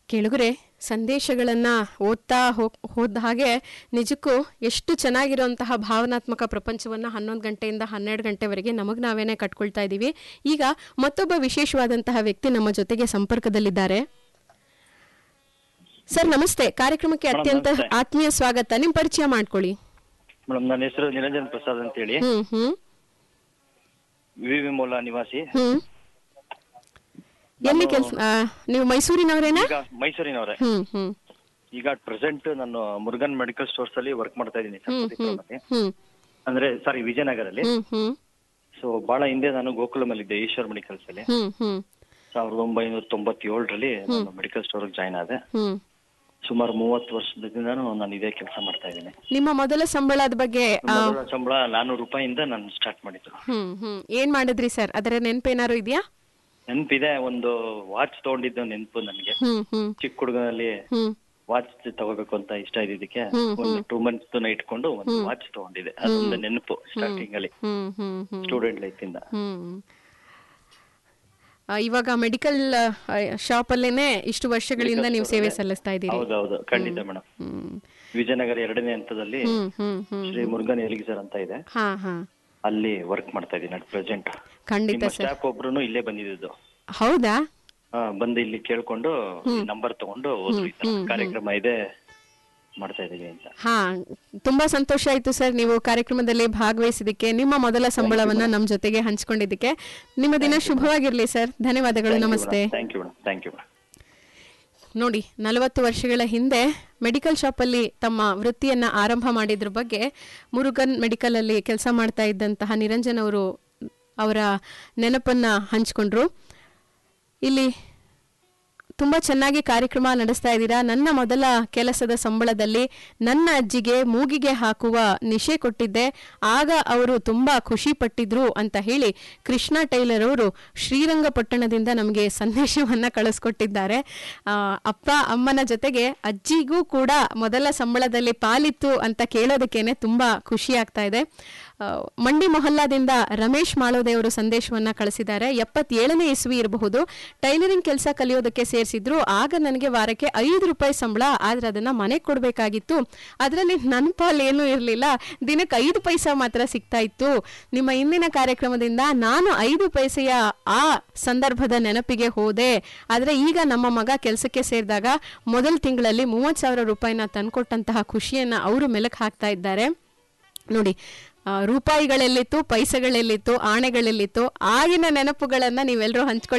ಕೆಳಗರೆ ಸಂದೇಶಗಳನ್ನು ಓದ್ತಾ ಹೋಗ್ ಹೋದ ಹಾಗೆ ನಿಜಕ್ಕೂ ಎಷ್ಟು ಚೆನ್ನಾಗಿರುವಂತಹ ಭಾವನಾತ್ಮಕ ಪ್ರಪಂಚವನ್ನು ಹನ್ನೊಂದು ಗಂಟೆಯಿಂದ ಹನ್ನೆರಡು ಗಂಟೆವರೆಗೆ ನಮಗೆ ನಾವೇನೇ ಕಟ್ಕೊಳ್ತಾ ಇದ್ದೀವಿ ಈಗ ಮತ್ತೊಬ್ಬ ವಿಶೇಷವಾದಂತಹ ವ್ಯಕ್ತಿ ನಮ್ಮ ಜೊತೆಗೆ ಸಂಪರ್ಕದಲ್ಲಿದ್ದಾರೆ ಸರ್ ನಮಸ್ತೆ ಕಾರ್ಯಕ್ರಮಕ್ಕೆ ಮೇಡಮ್, ಅತ್ಯಂತ ನಮಸ್ತೆ. ಆತ್ಮೀಯ ಸ್ವಾಗತ ನಿಮ್ಮ ಪರಿಚಯ ಮಾಡ್ಕೊಳ್ಳಿ ಮೇಡಮ್ ನನ್ನ ಹೆಸರು ನಿರಂಜನ್ ಪ್ರಸಾದ್ ಅಂತ ಹೇಳಿ ಹ್ಮ್ ಹ್ಮ್ ವಿ ವಿ ಮೂಲ ನಿವಾಸಿ ಹ್ಮ್ ಎಲ್ಲಿ ನಾನು- ಕೆಲಸ ನೀವು ಮೈಸೂರಿನವರೇನಾ ಈಗ ಮೈಸೂರಿನವರೇ ಹ್ಮ್ ಹ್ಮ್ ಈಗ ಪ್ರೆಸೆಂಟ್ ನಾನು ಮುರುಗನ್ ಮೆಡಿಕಲ್ ಸ್ಟೋರ್ಸ್ ಅಲ್ಲಿ ವರ್ಕ್ ಮಾಡ್ತಾ ಇದ್ದೀನಿ ಹ್ಮ್ ಸರಸ್ವತಿ ಹ್ಮ್ ಕ್ರಮದಲ್ಲಿ. ಹ್ಮ್ ಅಂದ್ರೆ ಸಾರಿ ವಿಜಯನಗರಲ್ಲಿ ಹ್ಮ್ ಹ್ಮ್ ಸೊ ಬಹಳ ಹಿಂದೆ ನಾನು ಗೋಕುಲಂ ಅಲ್ಲಿ ಇದ್ದೆ ಈಶ್ವರ್ ಮೆಡಿಕಲ್ಸ್ ಅಲ್ಲಿ ಹ್ಮ್ ಹ್ಮ್ ಸಾವಿರದ ಒಂಬೈನೂರ ತೊಂಬತ್ತೇಳರಲ್ಲಿ ನಾನು ಮೆಡಿಕಲ್ ಸ್ಟೋರ್ ಜಾಯ್ನ್ ಆದೆ ಹ್ಮ್ ಸುಮಾರು ಮೂವತ್ತು ವರ್ಷದಿಂದನೂ ನಾನು ಇದೇ ಕೆಲಸ ಮಾಡ್ತಾ ಇದ್ದೀನಿ ನಿಮ್ಮ ಮೊದಲ ಸಂಬಳದ ಬಗ್ಗೆ ಆ, ಮೊದಲ ಸಂಬಳ ನಾನೂರು ರೂಪಾಯಿಂದ ನಾನು ಸ್ಟಾರ್ಟ್ ಮಾಡಿದ್ದು ಹ್ಮ್ ಹ್ಮ್ ಏನ್ ಮಾಡಿದ್ರಿ ಸರ್ ಅದರ ನೆನಪೇನಾರು ಇದೆಯಾ ನೆನಪಿದೆ ಒಂದು ವಾಚ್ ತಗೊಂಡಿದ್ದು ನೆನಪು ನನಗೆ ಹ್ಮ್ ಹ್ಮ್ ಚಿಕ್ಕ ಹುಡುಗನಲ್ಲಿ ಹ್ಮ್ ವಾಚ್ ತಗೋಬೇಕು ಅಂತ ಇಷ್ಟ ಇದ್ದಿದ್ದಕ್ಕೆ ಹ್ಮ್, ಒಂದು ಟೂ ಮಂತ್ಸ್ ಇಟ್ಕೊಂಡು ಒಂದು ವಾಚ್ ತಗೊಂಡಿದ್ದೆ ಅದೊಂದು ನೆನಪು ಸ್ಟಾರ್ಟಿಂಗ್ ಅಲ್ಲಿ ಹ್ಮ್ ಹ್ಮ್ ಹ್ಮ್ ಸ್ಟೂಡೆಂಟ್ ಲೈಫ್ ಇಂದ ಹ್ಮ್ ಆ, ಇವಾಗ ಮೆಡಿಕಲ್ ಶಾಪ್ ಅಲ್ಲೇನೆ ಇಷ್ಟು ವರ್ಷಗಳಿಂದ ನೀವು ಸೇವೆ ಸಲ್ಲಿಸ್ತಾ ಇದ್ದೀರಿ ಹೌದೌದು ಖಂಡಿತ ಮೇಡಮ್ ಹ್ಮ್ ವಿಜಯನಗರ ಎರಡನೇ ಹಂತದಲ್ಲಿ ಹ್ಮ್ ಹ್ಮ್ ಹ್ಮ್ ಶ್ರೀ ಮುರುಗನ್ ಎಲಿಗಿಸರ್ ಅಂತ ಇದೆ ಹಾ ಹಾ ಅಲ್ಲಿ ವರ್ಕ್ ಮಾಡ್ತಾ ಇದ್ದೀನಿ ಅಟ್ ಪ್ರೆಸೆಂಟ್ ಖಂಡಿತ ನಿಮ್ಮ ಸರ್ ಸ್ಟಾಫ್ ಒಬ್ರು ಇಲ್ಲೇ ಬಂದಿದ್ದು ಹೌದಾ ಬಂದು ಇಲ್ಲಿ ಕೇಳ್ಕೊಂಡು ನಂಬರ್ ತಗೊಂಡು ಹೋದ್ರು ಈ ತರ ಕಾರ್ಯಕ್ರಮ ಇದೆ ಮಾಡ್ತಾ ಇದೀವಿ ಅಂತ ಹಾ ತುಂಬಾ ಸಂತೋಷ ಆಯ್ತು ಸರ್ ನೀವು ಕಾರ್ಯಕ್ರಮದಲ್ಲಿ ಭಾಗವಹಿಸಿದ್ದಕ್ಕೆ ನಿಮ್ಮ ಮೊದಲ ಸಂಬಳವನ್ನ ನಮ್ಮ ಜೊತೆಗೆ ಹಂಚ್ಕೊಂಡಿದ್ದಕ್ಕೆ ನಿಮ್ಮ ದಿನ ಶುಭವಾಗಿರ್ಲಿ ಸರ್ ಧನ್ಯವಾದಗಳು ನಮಸ್ತೆ thank you madam thank you madam ನೋಡಿ ನಲವತ್ತು ವರ್ಷಗಳ ಹಿಂದೆ ಮೆಡಿಕಲ್ ಶಾಪಲ್ಲಿ ತಮ್ಮ ವೃತ್ತಿಯನ್ನು ಆರಂಭ ಮಾಡಿದ್ರ ಬಗ್ಗೆ ಮುರುಗನ್ ಮೆಡಿಕಲಲ್ಲಿ ಕೆಲಸ ಮಾಡ್ತಾ ಇದ್ದಂತಹ ನಿರಂಜನ್ ಅವರು ಅವರ ನೆನಪನ್ನು ಹಂಚಿಕೊಂಡ್ರು ಇಲ್ಲಿ ತುಂಬ ಚೆನ್ನಾಗಿ ಕಾರ್ಯಕ್ರಮ ನಡೆಸ್ತಾ ಇದ್ದೀರಾ ನನ್ನ ಮೊದಲ ಕೆಲಸದ ಸಂಬಳದಲ್ಲಿ ನನ್ನ ಅಜ್ಜಿಗೆ ಮೂಗಿಗೆ ಹಾಕುವ ನಿಶೆ ಕೊಟ್ಟಿದ್ದೆ ಆಗ ಅವರು ತುಂಬ ಖುಷಿ ಪಟ್ಟಿದ್ರು ಅಂತ ಹೇಳಿ ಕೃಷ್ಣ ಟೈಲರ್ ಅವರು ಶ್ರೀರಂಗಪಟ್ಟಣದಿಂದ ನಮಗೆ ಸಂದೇಶವನ್ನು ಕಳಿಸ್ಕೊಟ್ಟಿದ್ದಾರೆ ಆ, ಅಪ್ಪ ಅಮ್ಮನ ಜೊತೆಗೆ ಅಜ್ಜಿಗೂ ಕೂಡ ಮೊದಲ ಸಂಬಳದಲ್ಲಿ ಪಾಲಿತ್ತು ಅಂತ ಕೇಳೋದಕ್ಕೇನೆ ತುಂಬ ಖುಷಿ ಆಗ್ತಾ ಇದೆ ಆ, ಮಂಡಿ ಮೊಹಲ್ಲಾದಿಂದ ರಮೇಶ್ ಮಾಳೋದೆ ಅವರು ಸಂದೇಶವನ್ನ ಕಳಿಸಿದ್ದಾರೆ ಎಪ್ಪತ್ತೇಳನೇ ಇಸ್ವಿ ಇರಬಹುದು ಟೈಲರಿಂಗ್ ಕೆಲಸ ಕಲಿಯೋದಕ್ಕೆ ಸೇರಿಸಿದ್ರು ಆಗ ನನಗೆ ವಾರಕ್ಕೆ ಐದು ರೂಪಾಯಿ ಸಂಬಳ ಆದ್ರೆ ಅದನ್ನ ಮನೆಗೆ ಕೊಡಬೇಕಾಗಿತ್ತು ಅದರಲ್ಲಿ ನನ್ನ ಪಾಲ್ ಏನೂ ಇರಲಿಲ್ಲ ದಿನಕ್ಕೆ ಐದು ಪೈಸಾ ಮಾತ್ರ ಸಿಗ್ತಾ ಇತ್ತು ನಿಮ್ಮ ಇಂದಿನ ಕಾರ್ಯಕ್ರಮದಿಂದ ನಾನು ಐದು ಪೈಸೆಯ ಆ ಸಂದರ್ಭದ ನೆನಪಿಗೆ ಹೋದೆ ಆದರೆ ಈಗ ನಮ್ಮ ಮಗ ಕೆಲಸಕ್ಕೆ ಸೇರಿದಾಗ ಮೊದಲ ತಿಂಗಳಲ್ಲಿ ಮೂವತ್ತು ಸಾವಿರ ರೂಪಾಯಿನ ತಂದ್ಕೊಟ್ಟಂತಹ ಖುಷಿಯನ್ನ ಅವರು ಮೆಲುಕು ಹಾಕ್ತಾ ಇದ್ದಾರೆ ನೋಡಿ ಆ, ರೂಪಾಯಿಗಳೆಲ್ಲಿತ್ತು ಪೈಸೆಗಳೆಲ್ಲಿತ್ತು ಆಣೆಗಳೆಲ್ಲಿತ್ತು ಆಗಿನ ನೆನಪುಗಳನ್ನ ನೀವೆಲ್ಲರೂ ಹಂಚ್ಕೊಳ್ತಾ